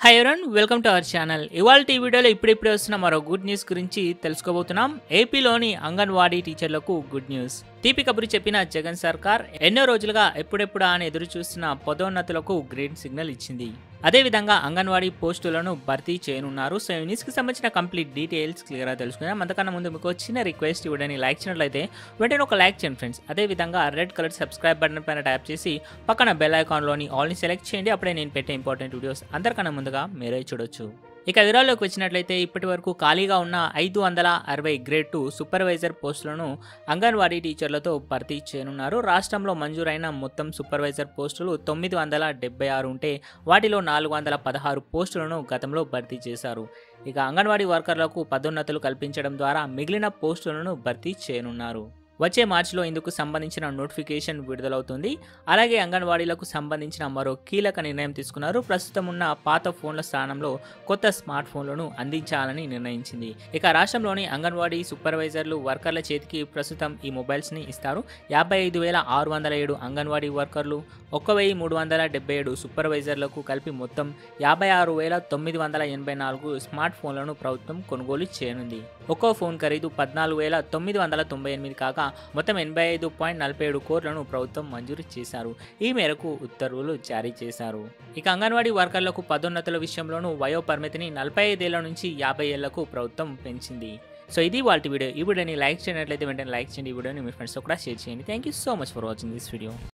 hi everyone welcome to our channel ఇవాళ ఈ వీడియోలో ఇప్పుడిప్పుడే వస్తున్న మరో గుడ్ న్యూస్ గురించి తెలుసుకోబోతున్నాం ఏపీలోని అంగన్వాడీ టీచర్లకు గుడ్ న్యూస్ తీపి కబురు చెప్పిన జగన్ సర్కార్ ఎన్నో రోజులుగా ఎప్పుడెప్పుడా అని ఎదురు చూస్తున్న పదోన్నతులకు గ్రీన్ సిగ్నల్ ఇచ్చింది అదేవిధంగా అంగన్వాడీ పోస్టులను భర్తీ చేయనున్నారు సో ఈ న్యూస్కి సంబంధించిన కంప్లీట్ డీటెయిల్స్ క్లియర్గా తెలుసుకుందాం అంతకన్నా ముందు మీకు ఒక చిన్న రిక్వెస్ట్ ఇవ్వడానికి లైక్ చేయనట్లయితే వెంటనే ఒక లైక్ చేయండి ఫ్రెండ్స్ అదేవిధంగా రెడ్ కలర్ సబ్స్క్రైబ్ బటన్ పైన ట్యాప్ చేసి పక్కన బెల్ ఐకాన్లోని ఆల్ని సెలెక్ట్ చేయండి అప్పుడే నేను పెట్టే ఇంపార్టెంట్ వీడియోస్ అందరికన్నా ముందుగా మీరే చూడొచ్చు ఇక వివరాల్లోకి వచ్చినట్లయితే ఇప్పటి వరకు ఖాళీగా ఉన్న ఐదు వందల అరవై గ్రేడ్ టూ సూపర్వైజర్ పోస్టులను అంగన్వాడీ టీచర్లతో భర్తీ చేయనున్నారు రాష్ట్రంలో మంజూరైన మొత్తం సూపర్వైజర్ పోస్టులు తొమ్మిది వందల డెబ్బై ఆరు ఉంటే వాటిలో నాలుగు వందల పదహారు పోస్టులను గతంలో భర్తీ చేశారు ఇక అంగన్వాడీ వర్కర్లకు పదోన్నతులు కల్పించడం ద్వారా మిగిలిన పోస్టులను భర్తీ చేయనున్నారు వచ్చే మార్చిలో ఇందుకు సంబంధించిన నోటిఫికేషన్ విడుదలవుతుంది అలాగే అంగన్వాడీలకు సంబంధించిన మరో కీలక నిర్ణయం తీసుకున్నారు ప్రస్తుతం ఉన్న పాత ఫోన్ల స్థానంలో కొత్త స్మార్ట్ ఫోన్లను అందించాలని నిర్ణయించింది ఇక రాష్ట్రంలోని అంగన్వాడీ సూపర్వైజర్లు వర్కర్ల చేతికి ప్రస్తుతం ఈ మొబైల్స్ని ఇస్తారు యాభై ఐదు వేల ఆరు వందల ఏడు అంగన్వాడీ వర్కర్లు ఒక్క వెయ్యి మూడు వందల డెబ్బై ఏడు సూపర్వైజర్లకు కలిపి మొత్తం యాభై ఆరు వేల తొమ్మిది వందల ఎనభై నాలుగు స్మార్ట్ ఫోన్లను ప్రభుత్వం కొనుగోలు చేయనుంది ఒక్కో ఫోన్ ఖరీదు పద్నాలుగు వేల తొమ్మిది వందల తొంభై ఎనిమిది కాగా మొత్తం ఎనభై ఐదు పాయింట్ నలభై ఏడు కోట్లను ప్రభుత్వం మంజూరు చేశారు ఈ మేరకు ఉత్తర్వులు జారీ చేశారు ఇక అంగన్వాడీ వర్కర్లకు పదోన్నతుల విషయంలోనూ వయో పరిమితిని నలభై ఐదేళ్ల నుంచి యాభై ఏళ్లకు ప్రభుత్వం పెంచింది సో ఇది వాళ్ళ వీడియో ఈ వీడియోని లైక్ చేయనట్లయితే వెంటనే లైక్ చేయండి ఈ వీడియోని మీ ఫ్రెండ్స్తో కూడా షేర్ చేయండి thank you so much for watching this video